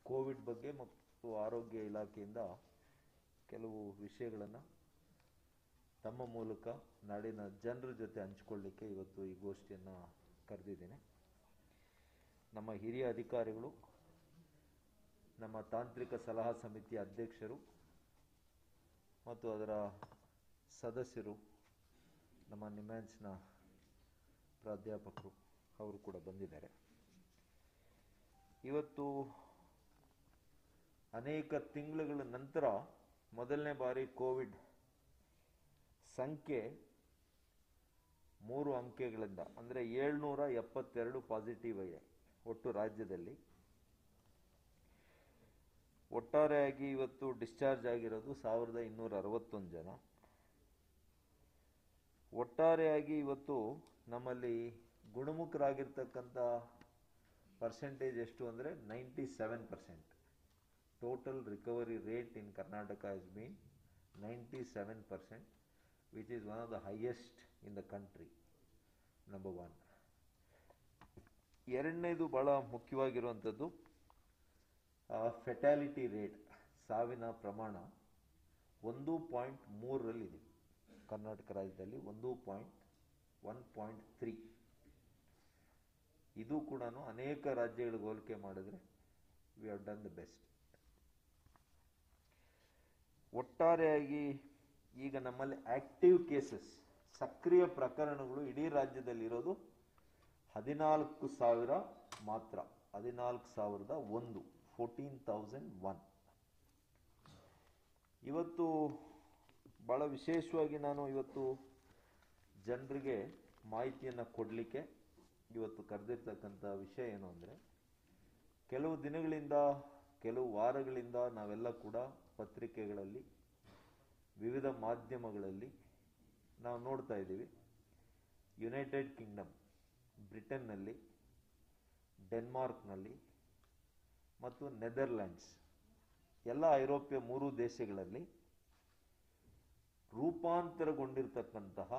Covid ಬಗ್ಗೆ ಮತ್ತು ಆರೋಗ್ಯ ಇಲಾಖೆಯಿಂದ ಕೆಲವು ವಿಷಯಗಳನ್ನು ತಮ್ಮ ಮೂಲಕ ನಾಡಿನ ಜನರ ಜೊತೆ ಹಂಚಿಕೊಳ್ಳಿಕ್ಕೆ ಇವತ್ತು ಈ ಗೋಷ್ಠಿಯನ್ನು ಕರೆದಿದ್ದೇನೆ ನಮ್ಮ ಹಿರಿಯ ಅಧಿಕಾರಿಗಳು ನಮ್ಮ ತಾಂತ್ರಿಕ ಸಲಹಾ ಸಮಿತಿಯ ಅಧ್ಯಕ್ಷರು ಮತ್ತು ಅದರ ಸದಸ್ಯರು ನಮ್ಮ ನಿಮ್ಯಾನ್ಸ್ನ ಪ್ರಾಧ್ಯಾಪಕರು ಅವರು ಕೂಡ ಬಂದಿದ್ದಾರೆ ಇವತ್ತು ಅನೇಕ ತಿಂಗಳುಗಳ ನಂತರ ಮೊದಲನೇ ಬಾರಿ ಕೋವಿಡ್ ಸಂಖ್ಯೆ ಮೂರು ಅಂಕೆಗಳಿಂದ ಅಂದರೆ ಏಳ್ನೂರ ಎಪ್ಪತ್ತೆರಡು ಪಾಸಿಟಿವ್ ಇದೆ ಒಟ್ಟು ರಾಜ್ಯದಲ್ಲಿ ಒಟ್ಟಾರೆಯಾಗಿ ಇವತ್ತು ಡಿಸ್ಚಾರ್ಜ್ ಆಗಿರೋದು ಸಾವಿರದ ಇನ್ನೂರ ಅರವತ್ತೊಂದು ಜನ ಒಟ್ಟಾರೆಯಾಗಿ ಇವತ್ತು ನಮ್ಮಲ್ಲಿ ಗುಣಮುಖರಾಗಿರ್ತಕ್ಕಂಥ ಪರ್ಸೆಂಟೇಜ್ ಎಷ್ಟು ಅಂದರೆ ninety seven percent total recovery rate in Karnataka has been ninety seven percent which is one of the highest in the country number one ಎರಡನೇದು ಭಾಳ ಮುಖ್ಯವಾಗಿರುವಂಥದ್ದು ಫೆಟಾಲಿಟಿ ರೇಟ್ ಸಾವಿನ ಪ್ರಮಾಣ ಒಂದು ಪಾಯಿಂಟ್ ಮೂರರಲ್ಲಿದೆ ಕರ್ನಾಟಕ ರಾಜ್ಯದಲ್ಲಿ ಒಂದು ಪಾಯಿಂಟ್ ಒನ್ ಪಾಯಿಂಟ್ ತ್ರೀ ಇದು ಕೂಡ ಅನೇಕ ರಾಜ್ಯಗಳಿಗೆ ಹೋಲಿಕೆ ಮಾಡಿದ್ರೆ we have done the best ಒಟ್ಟಾರೆಯಾಗಿ ಈಗ ನಮ್ಮಲ್ಲಿ ಆಕ್ಟಿವ್ ಕೇಸಸ್ ಸಕ್ರಿಯ ಪ್ರಕರಣಗಳು ಇಡೀ ರಾಜ್ಯದಲ್ಲಿರೋದು ಹದಿನಾಲ್ಕು ಸಾವಿರ ಮಾತ್ರ ಹದಿನಾಲ್ಕು ಸಾವಿರದ ಒಂದು ಫೋರ್ಟೀನ್ ತೌಸಂಡ್ ಒನ್ ಇವತ್ತು ಭಾಳ ವಿಶೇಷವಾಗಿ ನಾನು ಇವತ್ತು ಜನರಿಗೆ ಮಾಹಿತಿಯನ್ನು ಕೊಡಲಿಕ್ಕೆ ಇವತ್ತು ಕರೆದಿರ್ತಕ್ಕಂಥ ವಿಷಯ ಏನು ಅಂದರೆ ಕೆಲವು ದಿನಗಳಿಂದ ಕೆಲವು ವಾರಗಳಿಂದ ನಾವೆಲ್ಲ ಕೂಡ ಪತ್ರಿಕೆಗಳಲ್ಲಿ ವಿವಿಧ ಮಾಧ್ಯಮಗಳಲ್ಲಿ ನಾವು ನೋಡ್ತಾ ಇದ್ದೀವಿ ಯುನೈಟೆಡ್ ಕಿಂಗ್ಡಮ್ ಬ್ರಿಟನ್ನಲ್ಲಿ ಡೆನ್ಮಾರ್ಕ್ನಲ್ಲಿ ಮತ್ತು ನೆದರ್ಲ್ಯಾಂಡ್ಸ್ ಎಲ್ಲ ಐರೋಪ್ಯ ಮೂರು ದೇಶಗಳಲ್ಲಿ ರೂಪಾಂತರಗೊಂಡಿರ್ತಕ್ಕಂತಹ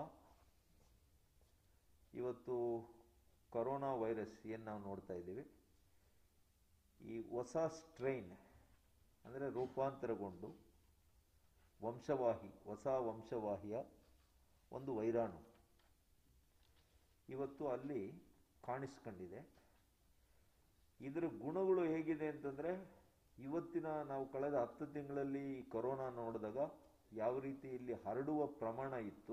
ಇವತ್ತು ಕೊರೋನಾ ವೈರಸ್ ಏನು ನಾವು ನೋಡ್ತಾ ಇದ್ದೀವಿ ಈ ಹೊಸ ಸ್ಟ್ರೈನ್ ಅಂದರೆ ರೂಪಾಂತರಗೊಂಡು ವಂಶವಾಹಿ ಹೊಸ ವಂಶವಾಹಿಯ ಒಂದು ವೈರಾಣು ಇವತ್ತು ಅಲ್ಲಿ ಕಾಣಿಸ್ಕೊಂಡಿದೆ ಇದರ ಗುಣಗಳು ಹೇಗಿದೆ ಅಂತಂದರೆ ಇವತ್ತಿನ ನಾವು ಕಳೆದ ಹತ್ತು ತಿಂಗಳಲ್ಲಿ ಕೊರೋನಾ ನೋಡಿದಾಗ ಯಾವ ರೀತಿ ಇಲ್ಲಿ ಹರಡುವ ಪ್ರಮಾಣ ಇತ್ತು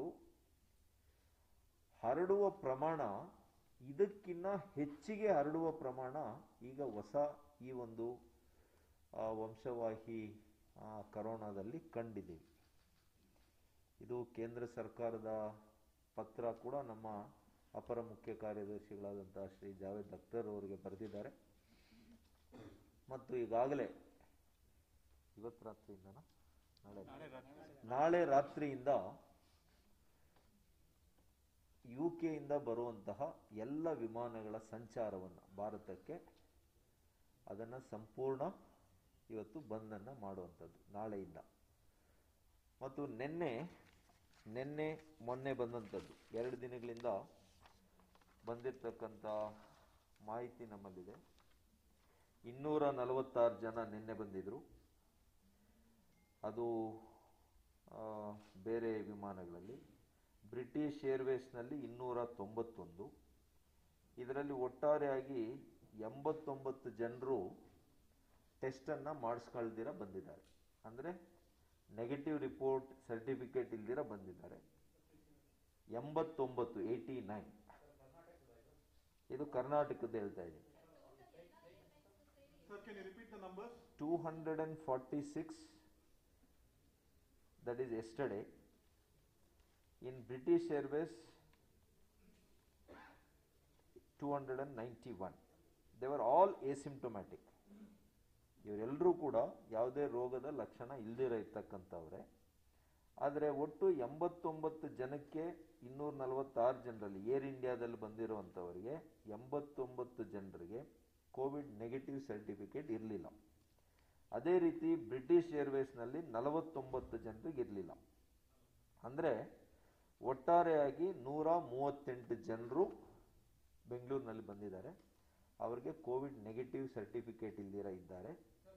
ಹರಡುವ ಪ್ರಮಾಣ ಇದಕ್ಕಿನ್ನ ಹೆಚ್ಚಿಗೆ ಹರಡುವ ಪ್ರಮಾಣ ಈಗ ಹೊಸ ಈ ಒಂದು ವಂಶವಾಹಿ ಕರೋನಾದಲ್ಲಿ ಕಂಡಿದ್ದೀವಿ ಇದು ಕೇಂದ್ರ ಸರ್ಕಾರದ ಪತ್ರ ಕೂಡ ನಮ್ಮ ಅಪರ ಮುಖ್ಯ ಕಾರ್ಯದರ್ಶಿಗಳಾದಂಥ ಶ್ರೀ ಜಾವೇದ್ ಅಖ್ತರ್ ಅವರಿಗೆ ಬರೆದಿದ್ದಾರೆ ಮತ್ತು ಈಗಾಗಲೇ ಇವತ್ತು ರಾತ್ರಿಯಿಂದನಾ ನಾಳೆ ನಾಳೆ ರಾತ್ರಿಯಿಂದ ಯು ಕೆಯಿಂದ ಬರುವಂತಹ ಎಲ್ಲ ವಿಮಾನಗಳ ಸಂಚಾರವನ್ನು ಭಾರತಕ್ಕೆ ಅದನ್ನು ಸಂಪೂರ್ಣ ಇವತ್ತು ಬಂದನ್ನು ಮಾಡುವಂಥದ್ದು ನಾಳೆಯಿಂದ ಮತ್ತು ನಿನ್ನೆ ನಿನ್ನೆ ಮೊನ್ನೆ ಬಂದಂಥದ್ದು ಎರಡು ದಿನಗಳಿಂದ ಬಂದಿರತಕ್ಕಂಥ ಮಾಹಿತಿ ನಮ್ಮಲ್ಲಿದೆ ಇನ್ನೂರ ನಲವತ್ತಾರು ಜನ ನಿನ್ನೆ ಬಂದಿದ್ದರು ಅದು ಬೇರೆ ವಿಮಾನಗಳಲ್ಲಿ ಬ್ರಿಟಿಷ್ ಏರ್ವೇಸ್ನಲ್ಲಿ ಇನ್ನೂರ ತೊಂಬತ್ತೊಂದು ಇದರಲ್ಲಿ ಒಟ್ಟಾರೆಯಾಗಿ ಎಂಬತ್ತೊಂಬತ್ತು ಜನರು ಟೆಸ್ಟನ್ನು ಮಾಡಿಸ್ಕೊಳ್ದಿರ ಬಂದಿದ್ದಾರೆ ಅಂದರೆ ನೆಗೆಟಿವ್ ರಿಪೋರ್ಟ್ ಸರ್ಟಿಫಿಕೇಟ್ ಇಲ್ದಿರ ಬಂದಿದ್ದಾರೆ ಎಂಬತ್ತೊಂಬತ್ತು ಏಯ್ಟಿ ನೈನ್ ಇದು ಕರ್ನಾಟಕದ ಹೇಳ್ತಾ ಇದ್ದೀನಿ Sir, can you repeat the numbers? Two hundred and forty six that is yesterday in british airways 291 they were all asymptomatic ಇವರೆಲ್ಲರೂ ಕೂಡ ಯಾವುದೇ ರೋಗದ ಲಕ್ಷಣ ಇಲ್ದಿರ ಇರ್ತಕ್ಕಂಥವ್ರೆ ಆದರೆ ಒಟ್ಟು ಎಂಬತ್ತೊಂಬತ್ತು ಜನಕ್ಕೆ ಇನ್ನೂರ ನಲವತ್ತಾರು ಜನರಲ್ಲಿ ಏರ್ ಇಂಡಿಯಾದಲ್ಲಿ ಬಂದಿರುವಂಥವರಿಗೆ ಎಂಬತ್ತೊಂಬತ್ತು ಜನರಿಗೆ ಕೋವಿಡ್ ನೆಗೆಟಿವ್ ಸರ್ಟಿಫಿಕೇಟ್ ಇರಲಿಲ್ಲ ಅದೇ ರೀತಿ ಬ್ರಿಟಿಷ್ ಏರ್ವೇಸ್ನಲ್ಲಿ ನಲವತ್ತೊಂಬತ್ತು ಜನರಿಗೆ ಇರಲಿಲ್ಲ ಅಂದರೆ ಒಟ್ಟಾರೆಯಾಗಿ ನೂರ ಮೂವತ್ತೆಂಟು ಜನರು ಬೆಂಗಳೂರಿನಲ್ಲಿ ಬಂದಿದ್ದಾರೆ ಅವರಿಗೆ ಕೋವಿಡ್ ನೆಗೆಟಿವ್ ಸರ್ಟಿಫಿಕೇಟ್ ಇಲ್ದಿರ ಇದ್ದಾರೆ Sir,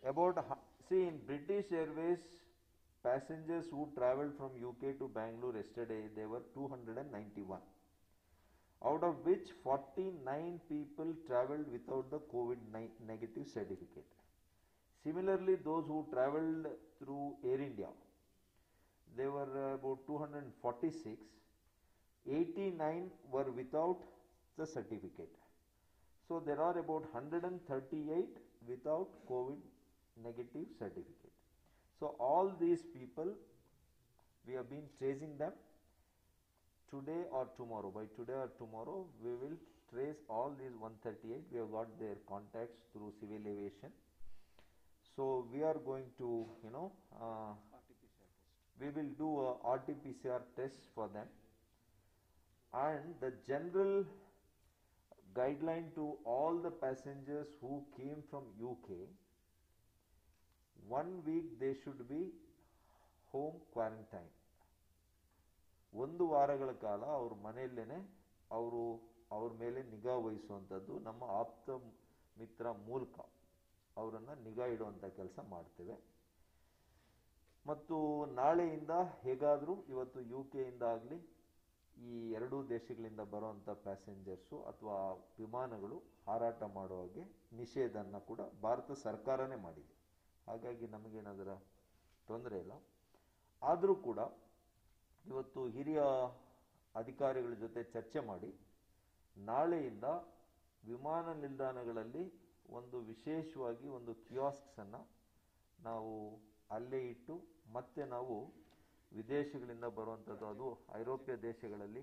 about, hu- see in British Airways, passengers who traveled from UK to Bangalore yesterday, they were 291. Out of which 49 people traveled without the COVID ni- negative certificate. Similarly, those who traveled through Air India, they were uh, about 246. 89 were without the certificate. So there are about 138 without COVID negative certificate. So all these people, we have been tracing them today or tomorrow. By today or tomorrow, we will trace all these 138. We have got their contacts through civil aviation. So we are going to, you know, uh, we will do a RT-PCR test for them. And the general guideline to all the passengers who came from UK, one week they should be home quarantine. ಒಂದು ವಾರಗಳ ಕಾಲ ಅವ್ರ ಮನೆಯಲ್ಲೇನೆ ಅವರು ಅವ್ರ ಮೇಲೆ ನಿಗಾ ವಹಿಸುವಂಥದ್ದು ನಮ್ಮ ಆಪ್ತ ಮಿತ್ರ ಮೂಲಕ ಅವರನ್ನು ನಿಗಾ ಇಡುವಂಥ ಕೆಲಸ ಮಾಡ್ತೇವೆ ಮತ್ತು ನಾಳೆಯಿಂದ ಹೇಗಾದರೂ ಇವತ್ತು ಯು ಕೆಯಿಂದ ಆಗಲಿ ಈ ಎರಡೂ ದೇಶಗಳಿಂದ ಬರುವಂಥ ಪ್ಯಾಸೆಂಜರ್ಸು ಅಥವಾ ವಿಮಾನಗಳು ಹಾರಾಟ ಮಾಡುವ ಹಾಗೆ ನಿಷೇಧನ ಕೂಡ ಭಾರತ ಸರ್ಕಾರನೇ ಮಾಡಿದೆ ಹಾಗಾಗಿ ನಮಗೇನಾದರ ತೊಂದರೆ ಇಲ್ಲ ಆದರೂ ಕೂಡ ಇವತ್ತು ಹಿರಿಯ ಅಧಿಕಾರಿಗಳ ಜೊತೆ ಚರ್ಚೆ ಮಾಡಿ ನಾಳೆಯಿಂದ ವಿಮಾನ ನಿಲ್ದಾಣಗಳಲ್ಲಿ ಒಂದು ವಿಶೇಷವಾಗಿ ಒಂದು ಕಿಯಾಸ್ಕ್ಸನ್ನು ನಾವು ಅಲ್ಲೇ ಇಟ್ಟು ಮತ್ತೆ ನಾವು ವಿದೇಶಗಳಿಂದ ಬರುವಂಥದ್ದು ಅದು ಐರೋಪ್ಯ ದೇಶಗಳಲ್ಲಿ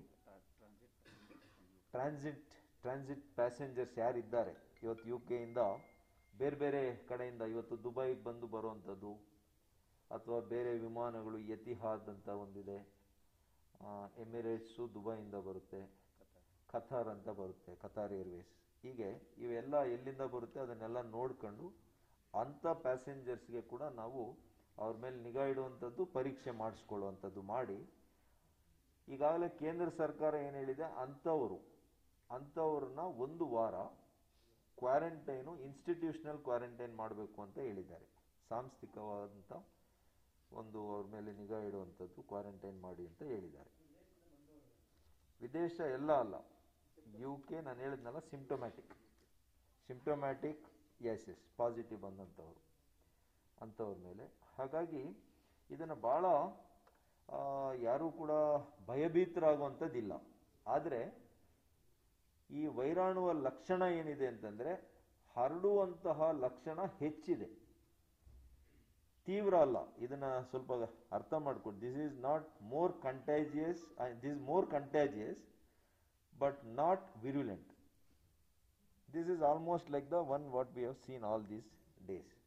ಟ್ರಾನ್ಸಿಟ್ ಟ್ರಾನ್ಸಿಟ್ ಪ್ಯಾಸೆಂಜರ್ಸ್ ಯಾರಿದ್ದಾರೆ ಇವತ್ತು ಯು ಕೆಯಿಂದ ಬೇರೆ ಬೇರೆ ಕಡೆಯಿಂದ ಇವತ್ತು ದುಬೈಗೆ ಬಂದು ಬರುವಂಥದ್ದು ಅಥವಾ ಬೇರೆ ವಿಮಾನಗಳು ಎತಿಹಾದ್ ಅಂತ ಒಂದಿದೆ ಎಮಿರೇಟ್ಸು ದುಬೈಯಿಂದ ಬರುತ್ತೆ ಕತಾರ್ ಅಂತ ಬರುತ್ತೆ ಕತಾರ್ ಏರ್ವೇಸ್ ಹೀಗೆ ಇವೆಲ್ಲ ಎಲ್ಲಿಂದ ಬರುತ್ತೆ ಅದನ್ನೆಲ್ಲ ನೋಡ್ಕೊಂಡು ಅಂಥ ಪ್ಯಾಸೆಂಜರ್ಸ್ಗೆ ಕೂಡ ನಾವು ಅವ್ರ ಮೇಲೆ ನಿಗಾ ಇಡುವಂಥದ್ದು ಪರೀಕ್ಷೆ ಮಾಡಿಸ್ಕೊಳ್ಳುವಂಥದ್ದು ಮಾಡಿ ಈಗಾಗಲೇ ಕೇಂದ್ರ ಸರ್ಕಾರ ಏನು ಹೇಳಿದೆ ಅಂಥವರು ಅಂಥವ್ರನ್ನ ಒಂದು ವಾರ ಕ್ವಾರಂಟೈನು ಇನ್ಸ್ಟಿಟ್ಯೂಷನಲ್ ಕ್ವಾರಂಟೈನ್ ಮಾಡಬೇಕು ಅಂತ ಹೇಳಿದ್ದಾರೆ ಸಾಂಸ್ಥಿಕವಾದಂಥ ಒಂದು ಅವ್ರ ಮೇಲೆ ನಿಗಾ ಇಡುವಂಥದ್ದು ಕ್ವಾರಂಟೈನ್ ಮಾಡಿ ಅಂತ ಹೇಳಿದ್ದಾರೆ ವಿದೇಶ ಎಲ್ಲ ಅಲ್ಲ ಯು ಕೆ ನಾನು ಹೇಳಿದ್ನಲ್ಲ symptomatic symptomatic S S positive ಬಂದಂಥವ್ರು ಅಂಥವ್ರ ಮೇಲೆ ಹಾಗಾಗಿ ಇದನ್ನು ಭಾಳ ಯಾರೂ ಕೂಡ ಭಯಭೀತರಾಗುವಂಥದ್ದಿಲ್ಲ ಆದರೆ ಈ ವೈರಾಣುವ ಲಕ್ಷಣ ಏನಿದೆ ಅಂತಂದರೆ ಹರಡುವಂತಹ ಲಕ್ಷಣ ಹೆಚ್ಚಿದೆ ತೀವ್ರ ಅಲ್ಲ ಇದನ್ನ ಸ್ವಲ್ಪ ಅರ್ಥ ಮಾಡ್ಕೊಂಡು this is not more contagious this more contagious but not virulent this is almost like the one what we have seen all these days